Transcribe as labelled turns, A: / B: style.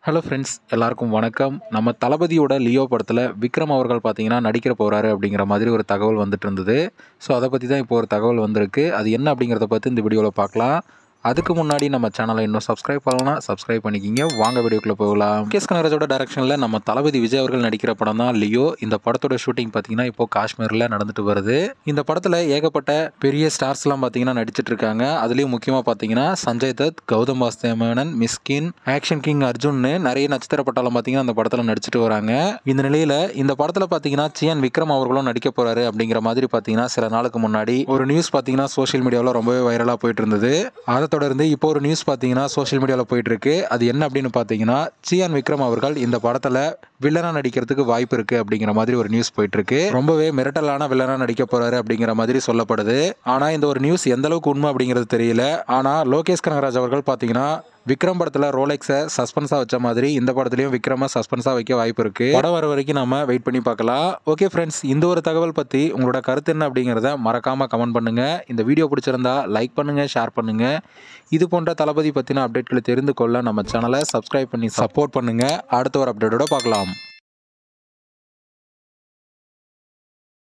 A: hello friends எல்லாருக்கும் வணக்கம் நம்ம தளபதியோட லியோ படத்தில் விக்ரம் அவர்கள் பார்த்தீங்கன்னா நடிக்கிற போகிறாரு அப்படிங்கிற மாதிரி ஒரு தகவல் வந்துட்டு இருந்தது ஸோ அதை பற்றி தான் இப்போ ஒரு தகவல் வந்திருக்கு அது என்ன அப்படிங்கிறத பற்றி இந்த வீடியோவில் பார்க்கலாம் அதுக்கு முன்னாடி நம்ம சேனலை இன்னும் சப்ஸ்கிரைப் பண்ணலாம் சப்ஸ்கிரைப் பண்ணிக்கிங்க வாங்க வீடியோக்குள்ளே போகலாம் கேஸ் கனகராஜோட டைரக்ஷனில் நம்ம தளபதி விஜய் அவர்கள் நடிக்கிற படம் தான் லியோ இந்த படத்தோட ஷூட்டிங் பார்த்தீங்கன்னா இப்போ காஷ்மீரில் நடந்துட்டு வருது இந்த படத்தில் ஏகப்பட்ட பெரிய ஸ்டார்ஸ்லாம் பார்த்தீங்கன்னா நடிச்சிட்டு இருக்காங்க அதுலேயும் முக்கியமாக பார்த்தீங்கன்னா சஞ்சய் தத் கௌதம் வாஸ்தேமேனன் மிஸ்கின் ஆக்ஷன் கிங் அர்ஜுன்னு நிறைய நட்சத்திர பட்டாளம் பார்த்தீங்கன்னா அந்த படத்தில் நடிச்சிட்டு வராங்க இந்த நிலையில் இந்த படத்தில் பார்த்தீங்கன்னா சிஎன் விக்ரம் அவர்களும் நடிக்க போறாரு அப்படிங்கிற மாதிரி பார்த்தீங்கன்னா சில நாளுக்கு முன்னாடி ஒரு நியூஸ் பார்த்தீங்கன்னா சோஷியல் மீடியாவில் ரொம்பவே வைரலாக போயிட்டு இருந்தது அதை தொடர்ந்து இப்போ ஒரு நியூஸ் பார்த்தீங்கன்னா சோஷியல் மீடியாவில் போயிட்டு இருக்கு அது என்ன அப்படின்னு பார்த்தீங்கன்னா சியான் விக்ரம் அவர்கள் இந்த படத்தில் வில்லனா நடிக்கிறதுக்கு வாய்ப்பு இருக்கு அப்படிங்கிற மாதிரி ஒரு நியூஸ் போயிட்டு இருக்கு ரொம்பவே மிரட்டலான வில்லனா நடிக்க போறாரு அப்படிங்கிற மாதிரி சொல்லப்படுது ஆனா இந்த ஒரு நியூஸ் எந்த அளவுக்கு உண்மை அப்படிங்கிறது தெரியல ஆனா லோகேஷ் கனகராஜ் அவர்கள் பார்த்தீங்கன்னா விக்ரம் படத்தில் ரோலெக்ஸை சஸ்பென்ஸாக வச்ச மாதிரி இந்த படத்துலையும் விக்ரம சஸ்பென்ஸாக வைக்க வாய்ப்பு இருக்கு படம் வர வரைக்கும் நம்ம வெயிட் பண்ணி பார்க்கலாம் ஓகே ஃப்ரெண்ட்ஸ் இந்த ஒரு தகவல் பற்றி உங்களோட கருத்து என்ன அப்படிங்கிறத மறக்காம கமெண்ட் பண்ணுங்க இந்த வீடியோ பிடிச்சிருந்தா லைக் பண்ணுங்க ஷேர் பண்ணுங்க இது போன்ற தளபதி பற்றின அப்டேட்களை தெரிந்து கொள்ள நம்ம சேனலை சப்ஸ்கிரைப் பண்ணி சப்போர்ட் பண்ணுங்க அடுத்த ஒரு அப்டேட்டோட பார்க்கலாம்